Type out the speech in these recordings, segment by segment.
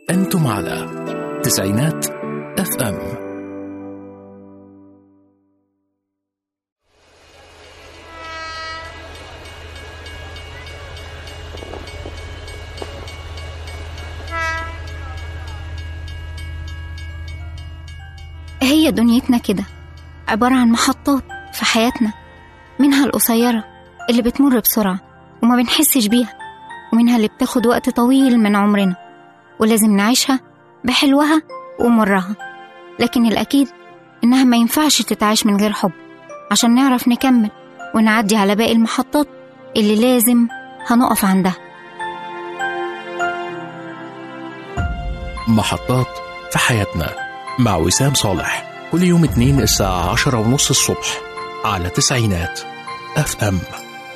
أنتم على تسعينات اف ام هي دنيتنا كده عبارة عن محطات في حياتنا منها القصيرة اللي بتمر بسرعة وما بنحسش بيها ومنها اللي بتاخد وقت طويل من عمرنا ولازم نعيشها بحلوها ومرها لكن الأكيد إنها ما ينفعش تتعاش من غير حب عشان نعرف نكمل ونعدي على باقي المحطات اللي لازم هنقف عندها محطات في حياتنا مع وسام صالح كل يوم اثنين الساعة عشرة ونص الصبح على تسعينات اف ام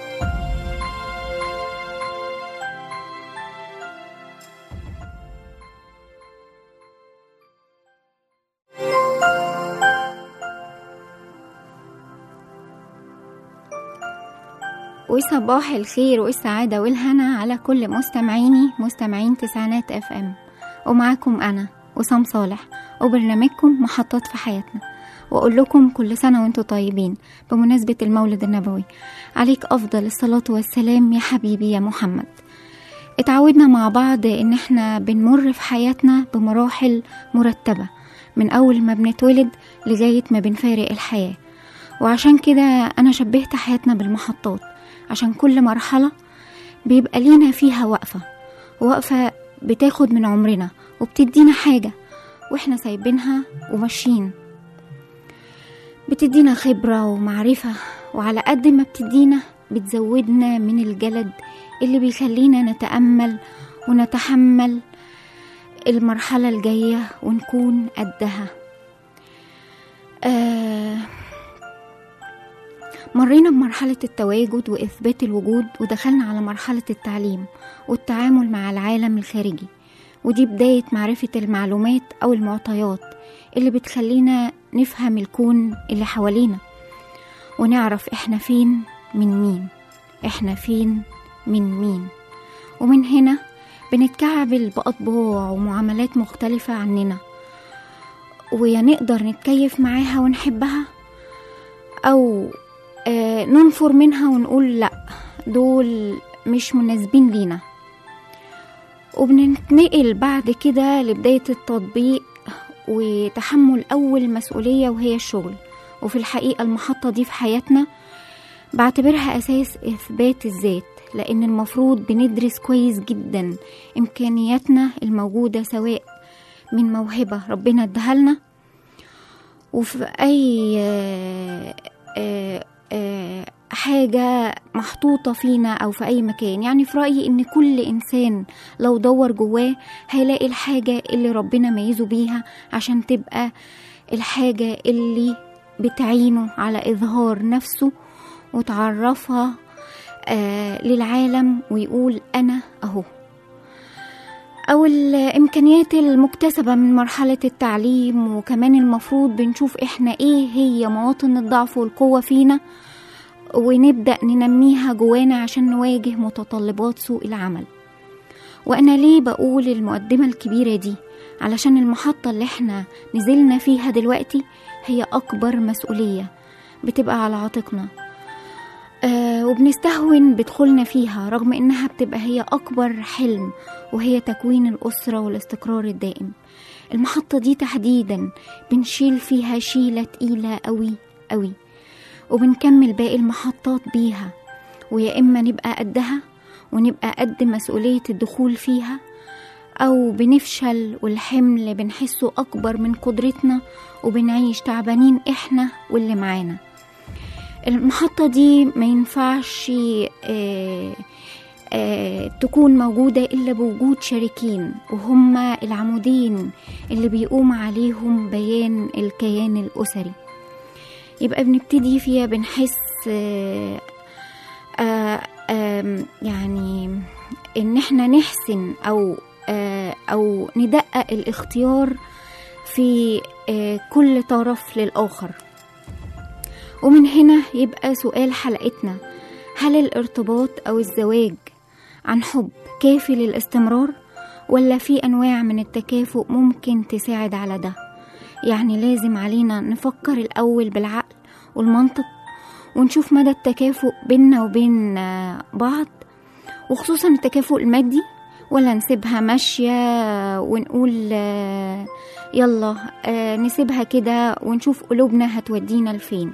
وصباح الخير والسعادة والهنا على كل مستمعيني مستمعين تسعينات اف ام ومعاكم أنا وسام صالح وبرنامجكم محطات في حياتنا وأقول لكم كل سنة وانتم طيبين بمناسبة المولد النبوي عليك أفضل الصلاة والسلام يا حبيبي يا محمد اتعودنا مع بعض إن احنا بنمر في حياتنا بمراحل مرتبة من أول ما بنتولد لغاية ما بنفارق الحياة وعشان كده أنا شبهت حياتنا بالمحطات عشان كل مرحلة بيبقى لينا فيها وقفة وقفة بتاخد من عمرنا وبتدينا حاجة واحنا سايبينها وماشيين بتدينا خبرة ومعرفة وعلى قد ما بتدينا بتزودنا من الجلد اللي بيخلينا نتأمل ونتحمل المرحلة الجاية ونكون قدها آه مرينا بمرحلة التواجد وإثبات الوجود ودخلنا على مرحلة التعليم والتعامل مع العالم الخارجي ودي بداية معرفة المعلومات أو المعطيات اللي بتخلينا نفهم الكون اللي حوالينا ونعرف إحنا فين من مين إحنا فين من مين ومن هنا بنتكعبل بأطباع ومعاملات مختلفة عننا ويا نقدر نتكيف معاها ونحبها أو آه ننفر منها ونقول لأ دول مش مناسبين لينا وبننتقل بعد كده لبداية التطبيق وتحمل أول مسؤولية وهي الشغل وفي الحقيقة المحطة دي في حياتنا بعتبرها أساس إثبات الذات لأن المفروض بندرس كويس جدا إمكانياتنا الموجودة سواء من موهبة ربنا ادهلنا وفي أي آه آه آه حاجة محطوطة فينا أو في أي مكان يعني في رأيي إن كل إنسان لو دور جواه هيلاقي الحاجة اللي ربنا ميزه بيها عشان تبقى الحاجة اللي بتعينه على إظهار نفسه وتعرفها آه للعالم ويقول أنا أهو أو الإمكانيات المكتسبة من مرحلة التعليم وكمان المفروض بنشوف إحنا إيه هي مواطن الضعف والقوة فينا ونبدأ ننميها جوانا عشان نواجه متطلبات سوق العمل وأنا ليه بقول المقدمة الكبيرة دي علشان المحطة اللي احنا نزلنا فيها دلوقتي هي أكبر مسؤولية بتبقى على عاتقنا آه وبنستهون بدخولنا فيها رغم إنها بتبقى هي أكبر حلم وهي تكوين الأسرة والاستقرار الدائم المحطة دي تحديدا بنشيل فيها شيلة تقيلة أوي أوي وبنكمل باقي المحطات بيها ويا إما نبقى قدها ونبقى قد مسؤولية الدخول فيها أو بنفشل والحمل بنحسه أكبر من قدرتنا وبنعيش تعبانين إحنا واللي معانا المحطة دي ما ينفعش آه آه تكون موجودة إلا بوجود شريكين وهما العمودين اللي بيقوم عليهم بيان الكيان الأسري يبقى بنبتدي فيها بنحس آه آه آه يعني ان احنا نحسن او آه او ندقق الاختيار في آه كل طرف للاخر ومن هنا يبقى سؤال حلقتنا هل الارتباط او الزواج عن حب كافي للاستمرار ولا في أنواع من التكافؤ ممكن تساعد على ده يعني لازم علينا نفكر الأول بالعقل والمنطق ونشوف مدى التكافؤ بيننا وبين آه، بعض وخصوصا التكافؤ المادي ولا نسيبها ماشية ونقول آه، يلا آه، نسيبها كده ونشوف قلوبنا هتودينا لفين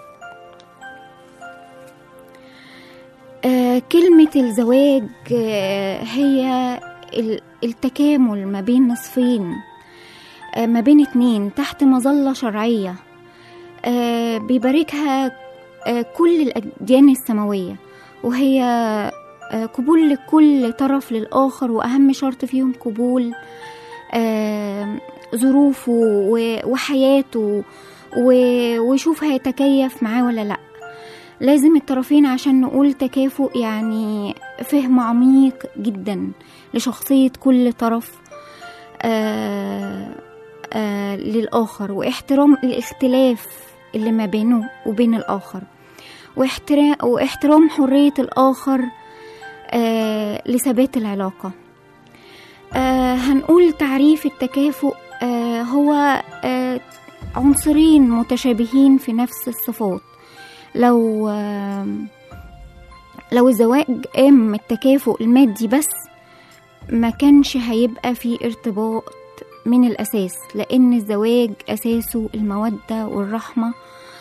آه، كلمة الزواج آه، هي ال- التكامل ما بين نصفين آه، ما بين اتنين تحت مظلة شرعية آه، بيباركها آه، كل الأديان السماوية وهي آه، قبول لكل طرف للآخر وأهم شرط فيهم قبول آه، ظروفه و- وحياته و- ويشوف هيتكيف معاه ولا لأ لازم الطرفين عشان نقول تكافؤ يعني فهم عميق جدا لشخصية كل طرف آه آه للآخر واحترام الاختلاف اللي ما بينه وبين الآخر واحترام, واحترام حرية الآخر آه لثبات العلاقة آه هنقول تعريف التكافؤ آه هو آه عنصرين متشابهين في نفس الصفات لو آه لو الزواج قام من التكافؤ المادي بس ما كانش هيبقى في ارتباط من الأساس لأن الزواج أساسه المودة والرحمة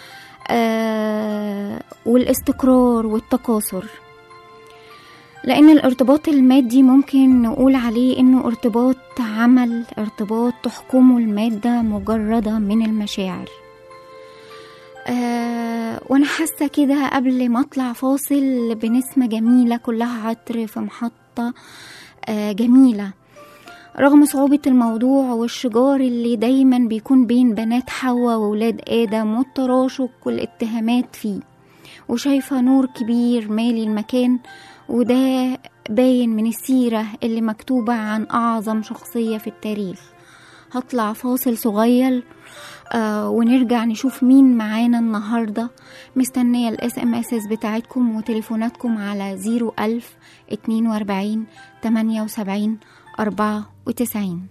آه والاستقرار والتكاثر لأن الارتباط المادي ممكن نقول عليه إنه ارتباط عمل ارتباط تحكمه المادة مجردة من المشاعر آه وانا حاسه كده قبل ما اطلع فاصل بنسمه جميله كلها عطر في محطه آه جميله رغم صعوبة الموضوع والشجار اللي دايما بيكون بين بنات حواء وولاد آدم والتراشق والاتهامات فيه وشايفة نور كبير مالي المكان وده باين من السيرة اللي مكتوبة عن أعظم شخصية في التاريخ هطلع فاصل صغير آه ونرجع نشوف مين معانا النهاردة مستنية الاس ام اس بتاعتكم وتليفوناتكم على زيرو ألف اتنين واربعين تمانية وسبعين أربعة وتسعين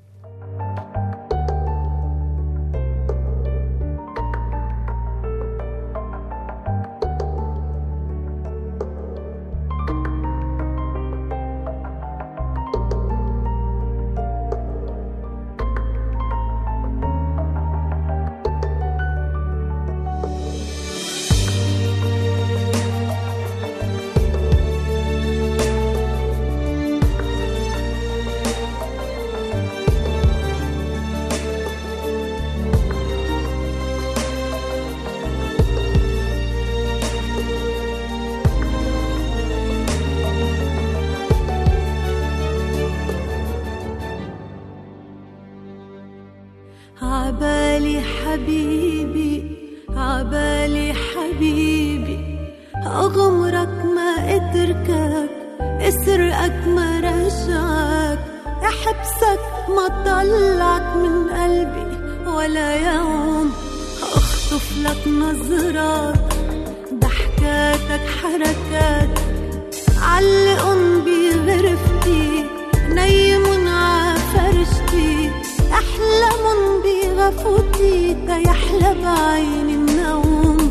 عبالي حبيبي عبالي حبيبي أغمرك ما أتركك أسرقك ما رجعك أحبسك ما طلعك من قلبي ولا يوم أخطف لك نظرات ضحكاتك حركاتك علقن بغرفتي نيمن عفرشتي أحلمن بغفوتي تيحلى بعيني النوم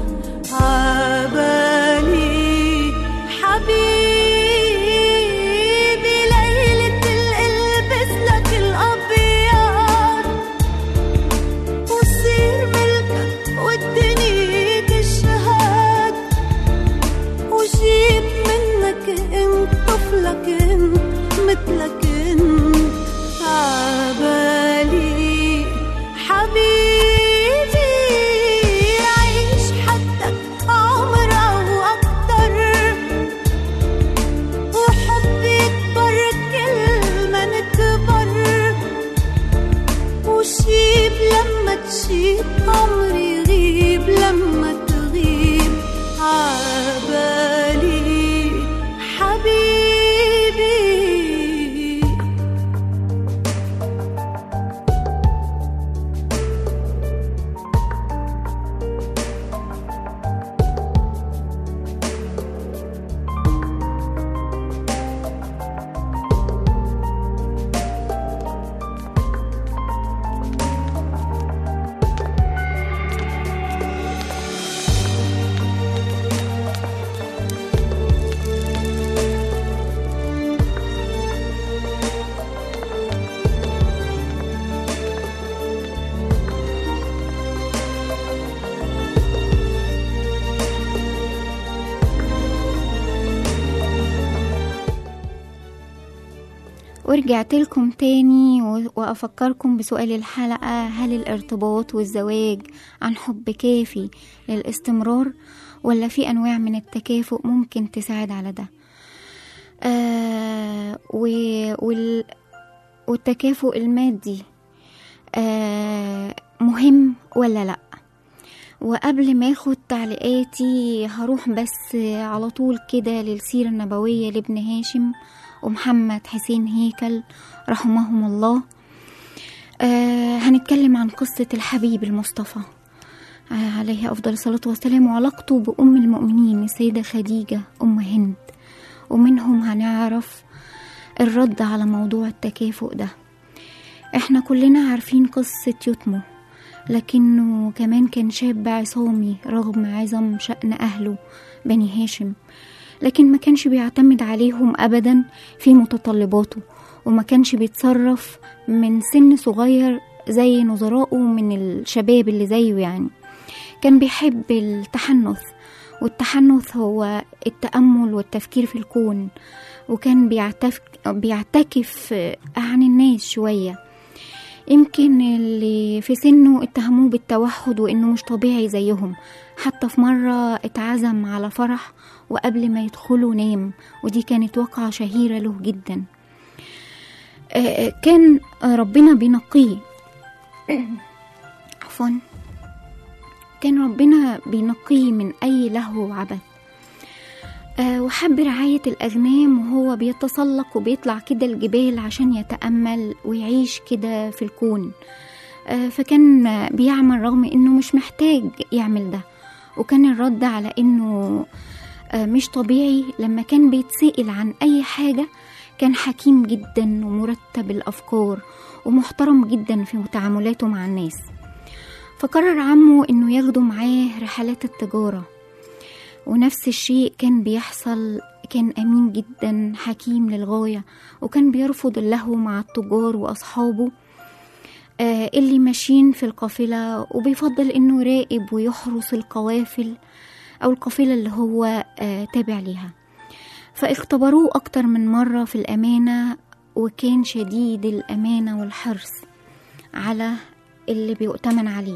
عبالي حبيبي ليلة القلبس لك الأبيض وصير ملكك والدنيا تشهد وجيب منك انت طفلك انت مثلك انت عبالي حبيبي عيش حدك عمر او اكتر وحبي يكبر كل ما نكبر وشيب لما تشيب عمري يغيب لما تغيب عبالي حبيبي ورجعت لكم تاني و- وأفكركم بسؤال الحلقة هل الارتباط والزواج عن حب كافي للاستمرار ولا في أنواع من التكافؤ ممكن تساعد على ده آه و- وال والتكافؤ المادي آه مهم ولا لأ وقبل ما اخد تعليقاتي هروح بس على طول كده للسيرة النبوية لابن هاشم ومحمد حسين هيكل رحمهم الله آه هنتكلم عن قصة الحبيب المصطفى آه عليه أفضل الصلاة والسلام وعلاقته بأم المؤمنين السيدة خديجة أم هند ومنهم هنعرف الرد على موضوع التكافؤ ده احنا كلنا عارفين قصة يتمه لكنه كمان كان شاب عصامي رغم عظم شأن أهله بني هاشم لكن ما كانش بيعتمد عليهم أبدا في متطلباته وما كانش بيتصرف من سن صغير زي نظرائه من الشباب اللي زيه يعني كان بيحب التحنث والتحنث هو التأمل والتفكير في الكون وكان بيعتف بيعتكف عن الناس شويه يمكن اللي في سنه اتهموه بالتوحد وانه مش طبيعي زيهم حتى في مرة اتعزم على فرح وقبل ما يدخلوا نام ودي كانت واقعة شهيرة له جدا آه، كان ربنا بينقيه عفوا كان ربنا بينقيه من أي لهو وعبث آه، وحب رعاية الأغنام وهو بيتسلق وبيطلع كده الجبال عشان يتأمل ويعيش كده في الكون آه، فكان بيعمل رغم إنه مش محتاج يعمل ده وكان الرد على إنه آه، مش طبيعي لما كان بيتسأل عن أي حاجة كان حكيم جدا ومرتب الأفكار ومحترم جدا في تعاملاته مع الناس فقرر عمه إنه ياخده معاه رحلات التجارة ونفس الشيء كان بيحصل كان أمين جدا حكيم للغاية وكان بيرفض اللهو مع التجار وأصحابه آه اللي ماشيين في القافلة وبيفضل إنه يراقب ويحرس القوافل أو القافلة اللي هو آه تابع ليها فاختبروه أكتر من مرة في الأمانة وكان شديد الأمانة والحرص على اللي بيؤتمن عليه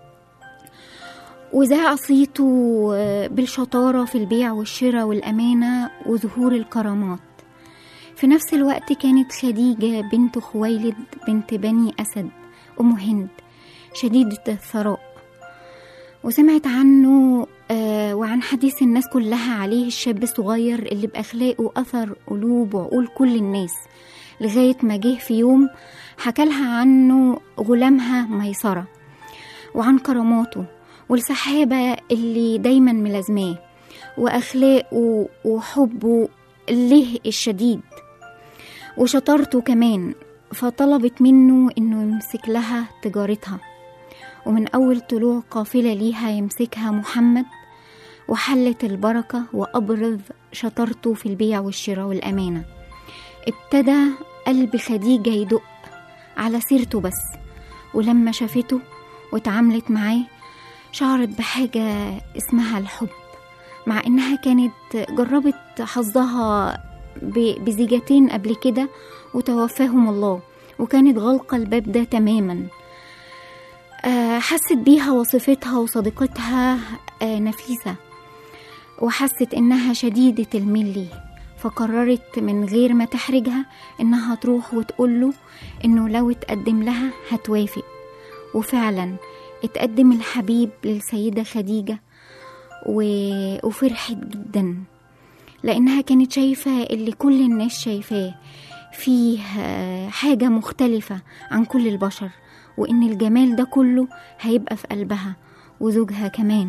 وذاع صيته بالشطارة في البيع والشراء والأمانة وظهور الكرامات في نفس الوقت كانت خديجة بنت خويلد بنت بني أسد أم هند شديدة الثراء وسمعت عنه آه وعن حديث الناس كلها عليه الشاب الصغير اللي بأخلاقه أثر قلوب وعقول كل الناس لغاية ما جه في يوم حكالها عنه غلامها ميسرة وعن كراماته والسحابة اللي دايما ملازماه وأخلاقه وحبه له الشديد وشطارته كمان فطلبت منه إنه يمسك لها تجارتها ومن أول طلوع قافلة ليها يمسكها محمد وحلت البركة وأبرز شطارته في البيع والشراء والأمانة ابتدى قلب خديجة يدق على سيرته بس ولما شافته واتعاملت معاه شعرت بحاجة اسمها الحب مع إنها كانت جربت حظها بزيجتين قبل كده وتوفاهم الله وكانت غلقة الباب ده تماما حست بيها وصفتها وصديقتها نفيسة وحست إنها شديدة الميل ليه فقررت من غير ما تحرجها إنها تروح وتقوله إنه لو اتقدم لها هتوافق وفعلا اتقدم الحبيب للسيدة خديجة و... وفرحت جدا لأنها كانت شايفة اللي كل الناس شايفاه فيه حاجة مختلفة عن كل البشر وإن الجمال ده كله هيبقى في قلبها وزوجها كمان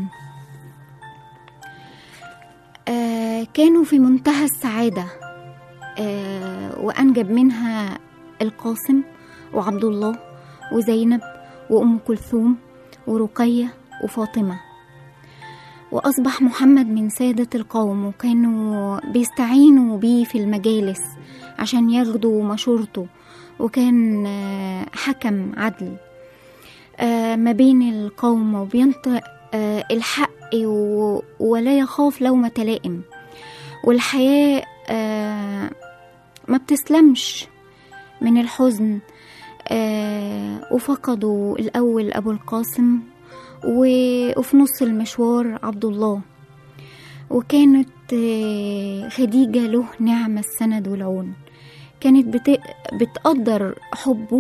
آه كانوا في منتهى السعادة آه وأنجب منها القاسم وعبد الله وزينب وأم كلثوم ورقية وفاطمة وأصبح محمد من سادة القوم وكانوا بيستعينوا بيه في المجالس عشان ياخدوا مشورته وكان حكم عدل ما بين القوم وبينطق الحق ولا يخاف لومة لائم والحياة ما بتسلمش من الحزن آه وفقدوا الأول أبو القاسم و- وفي نص المشوار عبد الله وكانت آه، خديجة له نعم السند والعون كانت بت... بتقدر حبه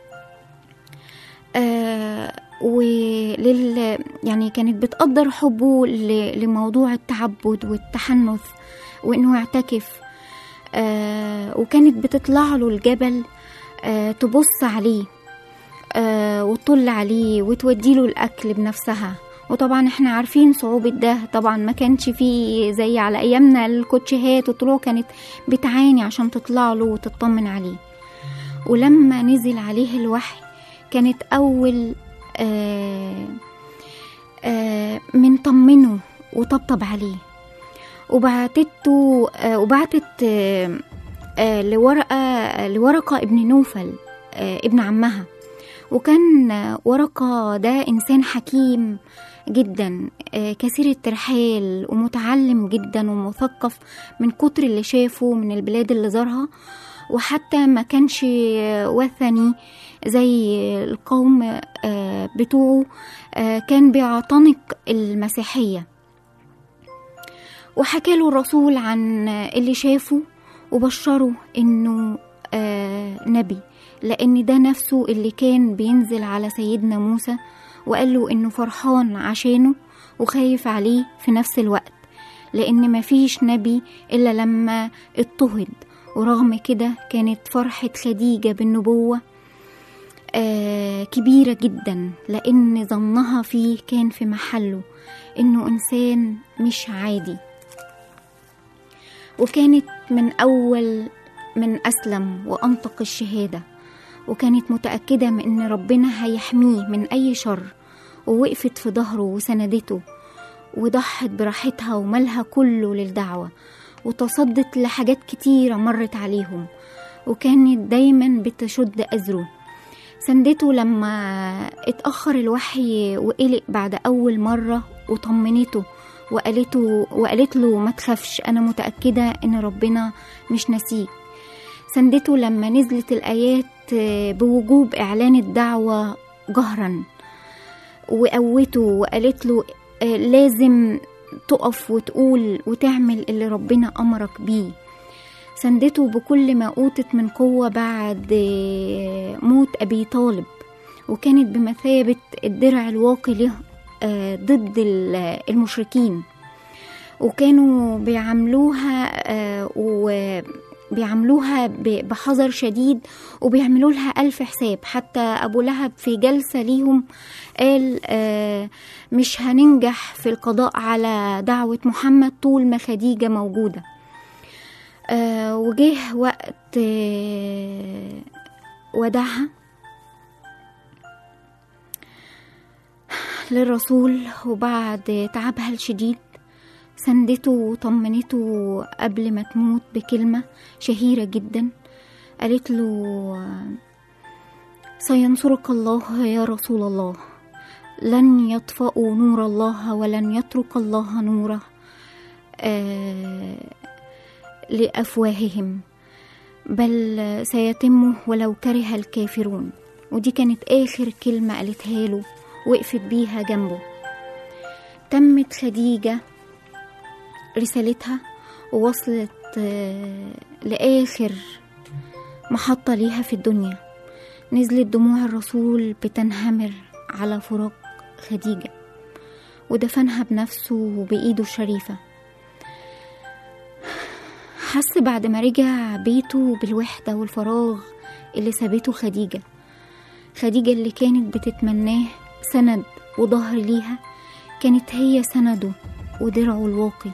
آه ولل يعني كانت بتقدر حبه ل... لموضوع التعبد والتحنث وانه يعتكف آه وكانت بتطلع له الجبل آه تبص عليه آه وتطل عليه وتوديله الاكل بنفسها وطبعا احنا عارفين صعوبة ده طبعا ما كانش فيه زي على ايامنا الكوتشيهات والطلوع كانت بتعاني عشان تطلع له وتطمن عليه ولما نزل عليه الوحي كانت اول آه آه من طمنه وطبطب عليه وبعتته آه وبعتت آه آه لورقة لورقة ابن نوفل آه ابن عمها وكان آه، ورقة ده إنسان حكيم جدا آه، كثير الترحال ومتعلم جدا ومثقف من كتر اللي شافه من البلاد اللي زارها وحتى ما كانش آه، وثني زي القوم آه، بتوعه آه، كان بيعتنق المسيحية وحكى له الرسول عن اللي شافه وبشره انه آه نبي لان ده نفسه اللي كان بينزل على سيدنا موسى وقال له انه فرحان عشانه وخايف عليه في نفس الوقت لان مفيش نبي الا لما اضطهد ورغم كده كانت فرحة خديجة بالنبوة آه كبيرة جدا لأن ظنها فيه كان في محله إنه إنسان مش عادي وكانت من أول من أسلم وأنطق الشهادة وكانت متأكدة من إن ربنا هيحميه من أي شر ووقفت في ظهره وسندته وضحت براحتها ومالها كله للدعوة وتصدت لحاجات كتيرة مرت عليهم وكانت دايما بتشد أزره سندته لما اتأخر الوحي وقلق بعد أول مرة وطمنته وقالته وقالت له ما تخافش أنا متأكدة إن ربنا مش نسيك سندته لما نزلت الآيات بوجوب إعلان الدعوة جهرا وقوته وقالت له آه، لازم تقف وتقول وتعمل اللي ربنا أمرك بيه سندته بكل ما أوتت من قوة بعد آه، موت أبي طالب وكانت بمثابة الدرع الواقي له آه، ضد ال- المشركين وكانوا بيعاملوها آه، وبيعاملوها ب- بحذر شديد وبيعملوا لها ألف حساب حتى أبو لهب في جلسة ليهم قال آه، مش هننجح في القضاء على دعوة محمد طول ما خديجة موجودة آه، وجه وقت آه، وداعها للرسول وبعد تعبها الشديد سندته وطمنته قبل ما تموت بكلمة شهيرة جدا قالت له سينصرك الله يا رسول الله لن يطفئوا نور الله ولن يترك الله نوره آه لأفواههم بل سيتم ولو كره الكافرون ودي كانت آخر كلمة قالتها له وقفت بيها جنبه تمت خديجة رسالتها ووصلت آه، لآخر محطة ليها في الدنيا نزلت دموع الرسول بتنهمر على فراق خديجة ودفنها بنفسه وبإيده الشريفة حس بعد ما رجع بيته بالوحدة والفراغ اللي سابته خديجة خديجة اللي كانت بتتمناه سند وظهر ليها كانت هي سنده ودرعه الواقي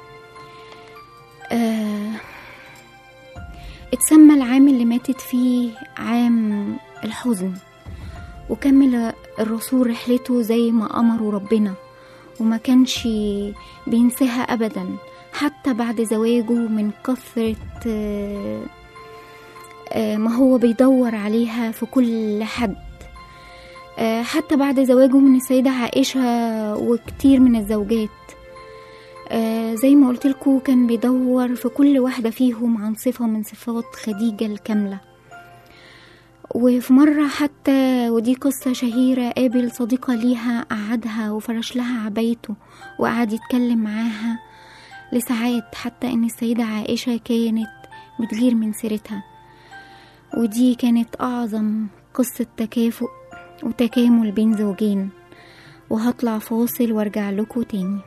آه اتسمى العام اللي ماتت فيه عام الحزن وكمل الرسول رحلته زي ما أمره ربنا وما كانش بينساها أبدا حتى بعد زواجه من كثرة آه، آه، ما هو بيدور عليها في كل حد آه، حتى بعد زواجه من السيدة عائشة وكتير من الزوجات آه، زي ما قلت لكم كان بيدور في كل واحدة فيهم عن صفة من صفات خديجة الكاملة وفي مرة حتى ودي قصة شهيرة قابل صديقة ليها قعدها وفرش لها عبايته وقعد يتكلم معاها لساعات حتى ان السيدة عائشة كانت بتغير من سيرتها ودي كانت أعظم قصة تكافؤ وتكامل بين زوجين وهطلع فاصل وارجع لكم تاني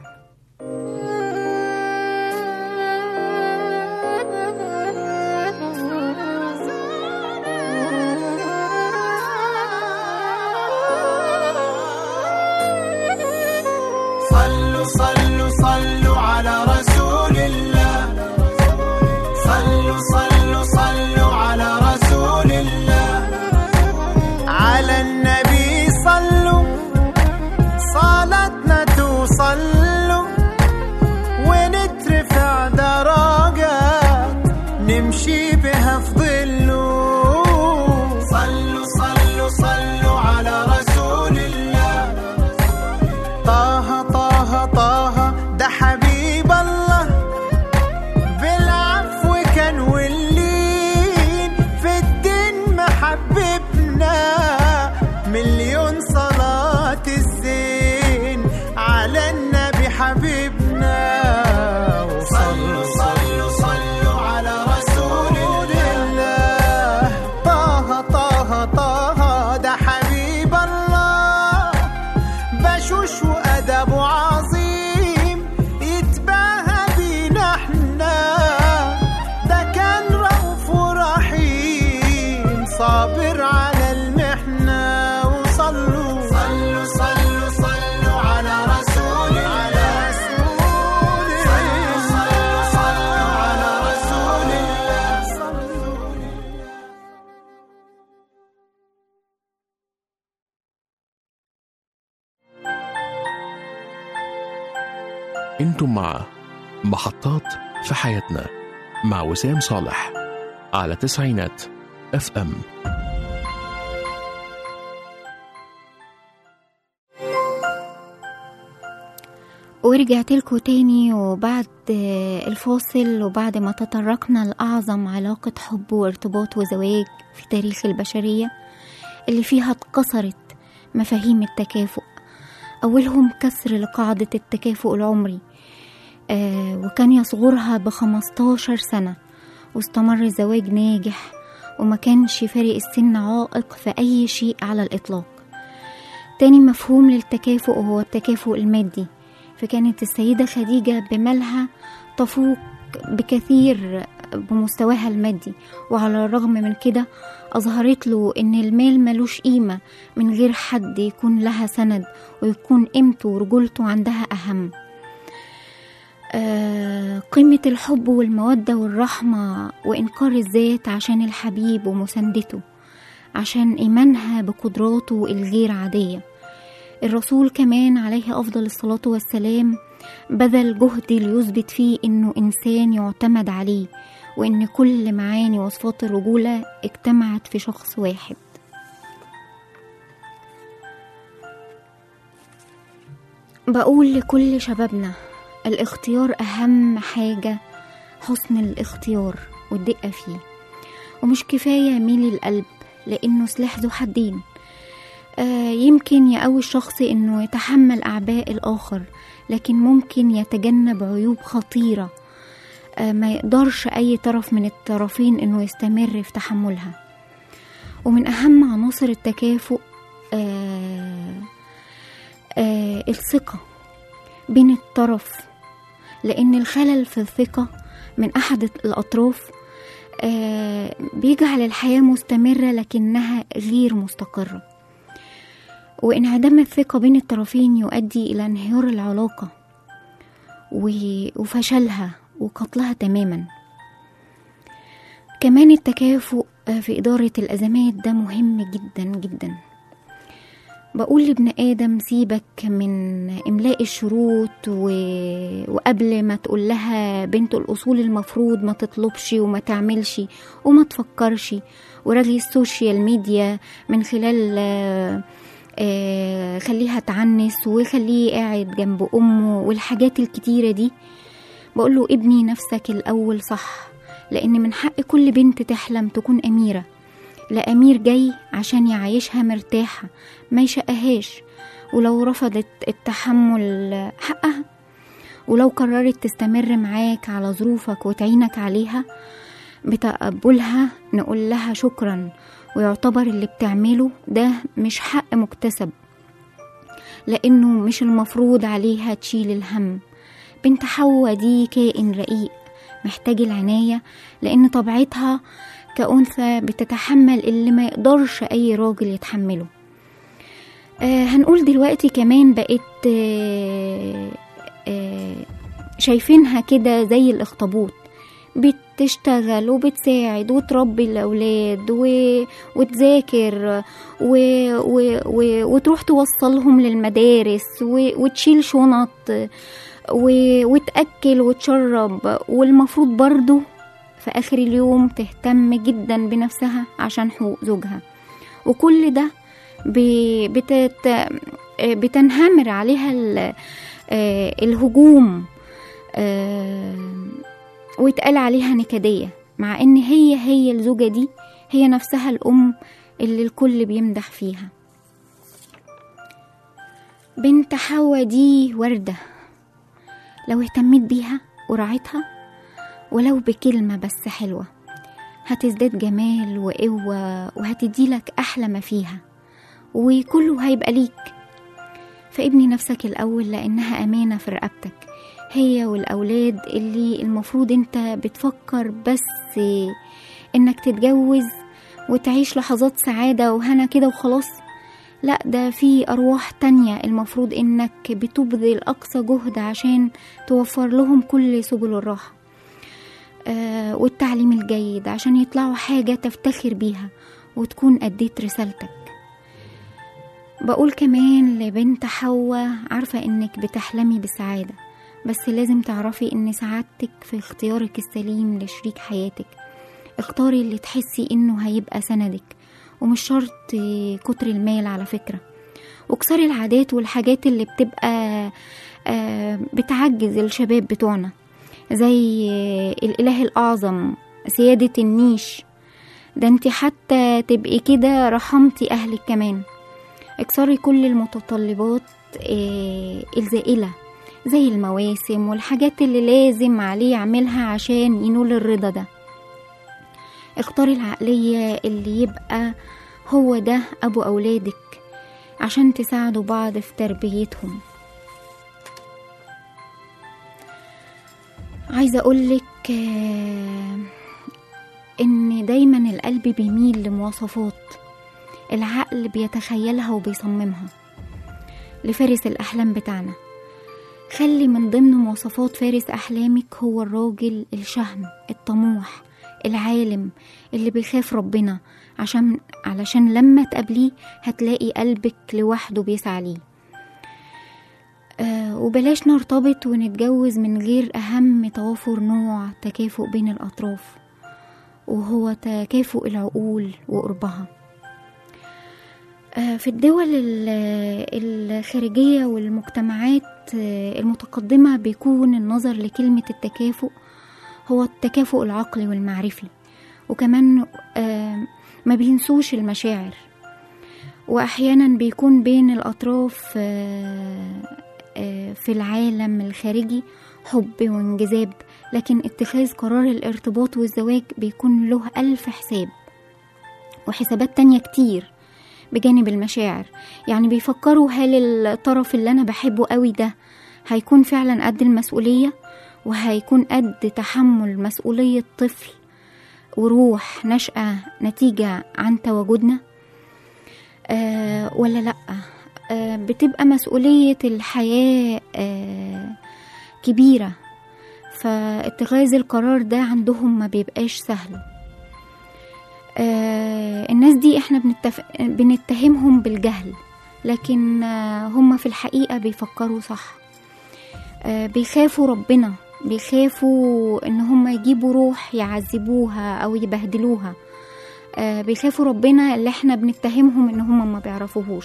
صلوا صلوا صلوا على رسول الله صلوا صلوا صلوا على رسول الله على النبي صلوا صلاتنا توصلوا ونترفع درجات نمشي بها في ظله صلوا صلوا صلوا على رسول الله طه طه طه ده حبيب الله بالعفو كان واللين في الدين محببنا مليون صلاة الزين على النبي حبيبنا وصلوا صلوا صلوا على رسول الله طه طه طه ده حبيب الله بشوش وأدبه عظيم يتباهى بينا احنا ده كان رؤوف ورحيم صابر على المحنة وصلوا صلوا صلوا صلوا على رسول على رسول صلوا صلوا صلوا على رسول الله صلوا انتم مع محطات في حياتنا مع وسام صالح على تسعينات اف ام ورجعت لكم تاني وبعد الفاصل وبعد ما تطرقنا لأعظم علاقة حب وارتباط وزواج في تاريخ البشرية اللي فيها اتكسرت مفاهيم التكافؤ أولهم كسر لقاعدة التكافؤ العمري آه وكان يصغرها بخمستاشر سنة واستمر الزواج ناجح وما كانش فارق السن عائق في أي شيء على الإطلاق تاني مفهوم للتكافؤ هو التكافؤ المادي فكانت السيدة خديجة بمالها تفوق بكثير بمستواها المادي وعلى الرغم من كده أظهرت له إن المال ملوش قيمة من غير حد يكون لها سند ويكون قيمته ورجولته عندها أهم آه، قيمة الحب والمودة والرحمة وإنكار الذات عشان الحبيب ومساندته عشان إيمانها بقدراته الغير عادية الرسول كمان عليه أفضل الصلاة والسلام بذل جهد ليثبت فيه إنه إنسان يعتمد عليه وإن كل معاني وصفات الرجولة اجتمعت في شخص واحد بقول لكل شبابنا الاختيار أهم حاجة حسن الاختيار والدقة فيه ومش كفاية ميل القلب لأنه سلاح ذو حدين آه يمكن يقوي الشخص إنه يتحمل أعباء الآخر لكن ممكن يتجنب عيوب خطيرة آه ما يقدرش أي طرف من الطرفين إنه يستمر في تحملها ومن أهم عناصر التكافؤ آه آه الثقة بين الطرف لأن الخلل في الثقة من أحد الأطراف آه بيجعل الحياة مستمرة لكنها غير مستقرة وانعدام الثقة بين الطرفين يؤدي إلى انهيار العلاقة و- وفشلها وقتلها تماما كمان التكافؤ آه، في إدارة الأزمات ده مهم جدا جدا بقول لابن آدم سيبك من إملاء الشروط و... وقبل ما تقول لها بنت الأصول المفروض ما تطلبش وما تعملش وما تفكرش ورغي السوشيال ميديا من خلال آه، آه، خليها تعنس وخليه قاعد جنب أمه والحاجات الكتيرة دي بقول له ابني نفسك الأول صح لأن من حق كل بنت تحلم تكون أميرة لأمير جاي عشان يعيشها مرتاحة ما يشقهاش ولو رفضت التحمل حقها ولو قررت تستمر معاك على ظروفك وتعينك عليها بتقبلها نقول لها شكرا ويعتبر اللي بتعمله ده مش حق مكتسب لأنه مش المفروض عليها تشيل الهم بنت حواء دي كائن رقيق محتاج العناية لأن طبيعتها كأنثى بتتحمل اللي ما يقدرش أي راجل يتحمله آه هنقول دلوقتي كمان بقت آه آه شايفينها كده زي الأخطبوط بتشتغل وبتساعد وتربي الأولاد و... وتذاكر و... و... و... وتروح توصلهم للمدارس و... وتشيل شنط و... وتأكل وتشرب والمفروض برضو في آخر اليوم تهتم جدا بنفسها عشان حقوق زوجها وكل ده ب... بتت... بتنهمر عليها ال... آه، الهجوم آه، ويتقال عليها نكدية مع ان هي هي الزوجة دي هي نفسها الأم اللي الكل بيمدح فيها بنت حوا دي وردة لو اهتميت بيها ورعيتها ولو بكلمة بس حلوة هتزداد جمال وقوة وهتديلك أحلى ما فيها وكله هيبقى ليك فابني نفسك الأول لأنها أمانة في رقبتك هي والأولاد اللي المفروض انت بتفكر بس انك تتجوز وتعيش لحظات سعادة وهنا كده وخلاص لا ده في أرواح تانية المفروض انك بتبذل أقصى جهد عشان توفر لهم كل سبل الراحة آه والتعليم الجيد عشان يطلعوا حاجة تفتخر بيها وتكون أديت رسالتك بقول كمان لبنت حواء عارفة انك بتحلمي بالسعادة بس لازم تعرفي ان سعادتك في اختيارك السليم لشريك حياتك اختاري اللي تحسي انه هيبقى سندك ومش شرط كتر المال على فكرة واكسري العادات والحاجات اللي بتبقى آه، بتعجز الشباب بتوعنا زي الاله الاعظم سيادة النيش ده انت حتى تبقي كده رحمتي اهلك كمان اكسري كل المتطلبات آه، الزائلة زي المواسم والحاجات اللي لازم عليه يعملها عشان ينول الرضا ده اختاري العقلية اللي يبقى هو ده أبو أولادك عشان تساعدوا بعض في تربيتهم عايزة أقولك آه، إن دايما القلب بيميل لمواصفات العقل بيتخيلها وبيصممها لفارس الأحلام بتاعنا خلي من ضمن مواصفات فارس أحلامك هو الراجل الشهم الطموح العالم اللي بيخاف ربنا عشان علشان لما تقابليه هتلاقي قلبك لوحده بيسعى ليه آه وبلاش نرتبط ونتجوز من غير أهم توافر نوع تكافؤ بين الأطراف وهو تكافؤ العقول وقربها آه، في الدول ال- الخارجية والمجتمعات آه، المتقدمة بيكون النظر لكلمة التكافؤ هو التكافؤ العقلي والمعرفي وكمان آه، ما بينسوش المشاعر وأحيانا بيكون بين الأطراف آه، آه، في العالم الخارجي حب وانجذاب لكن اتخاذ قرار الارتباط والزواج بيكون له ألف حساب وحسابات تانية كتير بجانب المشاعر يعني بيفكروا هل الطرف اللي أنا بحبه قوي ده هيكون فعلا قد المسؤولية وهيكون قد تحمل مسؤولية طفل وروح نشأة نتيجة عن تواجدنا آه ولا لأ آه بتبقى مسؤولية الحياة آه كبيرة فاتخاذ القرار ده عندهم ما بيبقاش سهل آه الناس دي احنا بنتف... بنتهمهم بالجهل لكن آه هم في الحقيقة بيفكروا صح آه بيخافوا ربنا بيخافوا ان هم يجيبوا روح يعذبوها او يبهدلوها آه بيخافوا ربنا اللي احنا بنتهمهم ان هم ما بيعرفوهوش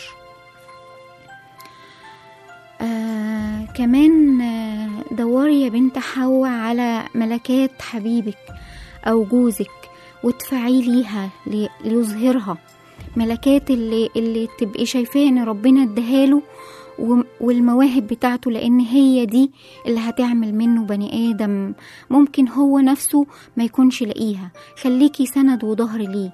آه كمان آه دوري يا بنت حواء على ملكات حبيبك او جوزك وادفعي ليها لي- ليظهرها ملكات اللي اللي تبقي شايفاه ان ربنا اداهاله وم- والمواهب بتاعته لان هي دي اللي هتعمل منه بني ادم ممكن هو نفسه ما يكونش لاقيها خليكي سند وظهر ليه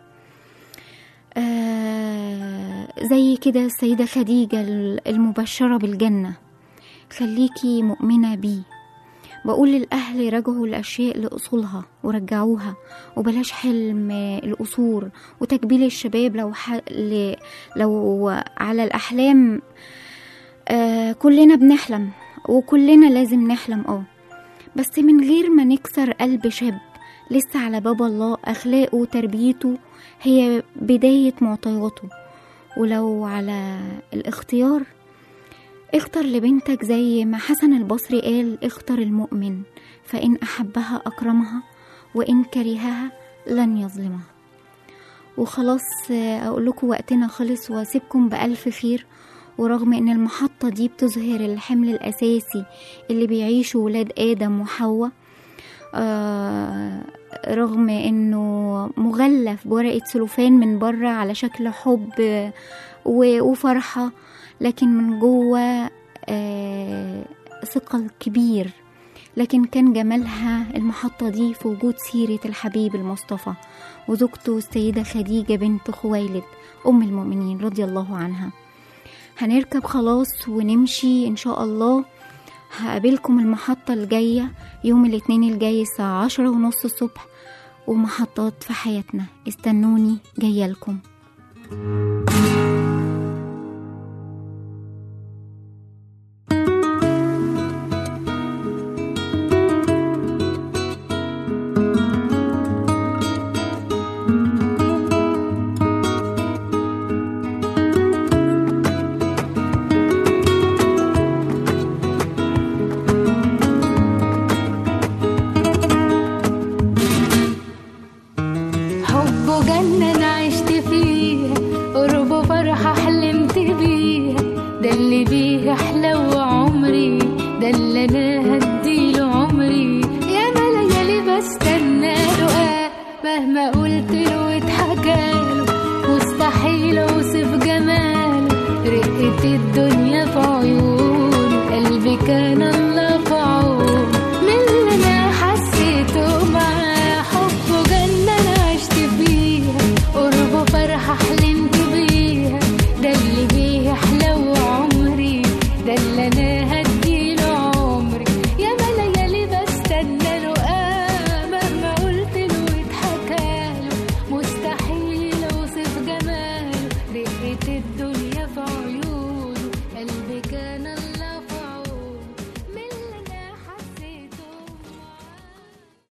آه زي كده السيدة خديجة المبشرة بالجنة خليكي مؤمنة بيه بقول للأهل راجعوا الأشياء لأصولها ورجعوها وبلاش حلم القصور وتكبيل الشباب لو ح... ل... لو على الأحلام آه كلنا بنحلم وكلنا لازم نحلم اه بس من غير ما نكسر قلب شاب لسه على باب الله أخلاقه وتربيته هي بداية معطياته ولو على الاختيار اختر لبنتك زي ما حسن البصري قال اختر المؤمن فإن أحبها أكرمها وإن كرهها لن يظلمها وخلاص آه، أقول لكم وقتنا خلص وأسيبكم بألف خير ورغم إن المحطة دي بتظهر الحمل الأساسي اللي بيعيشه ولاد آدم وحواء آه رغم إنه مغلف بورقة سلوفان من بره على شكل حب آه، و- وفرحة لكن من جوه آه، ثقل كبير لكن كان جمالها المحطة دي في وجود سيرة الحبيب المصطفى وزوجته السيدة خديجة بنت خويلد أم المؤمنين رضي الله عنها هنركب خلاص ونمشي إن شاء الله هقابلكم المحطة الجاية يوم الاثنين الجاي الساعة عشرة ونص الصبح ومحطات في حياتنا استنوني جاية لكم حبه جنة أنا عشت فيها قربه فرحة حلمت بيها ده اللي بيه أحلى وعمري ده اللي أنا هديله عمري يا ما ليالي بستنى له آه مهما قلت له واتحكاله مستحيل أوصف جماله رقة الدنيا في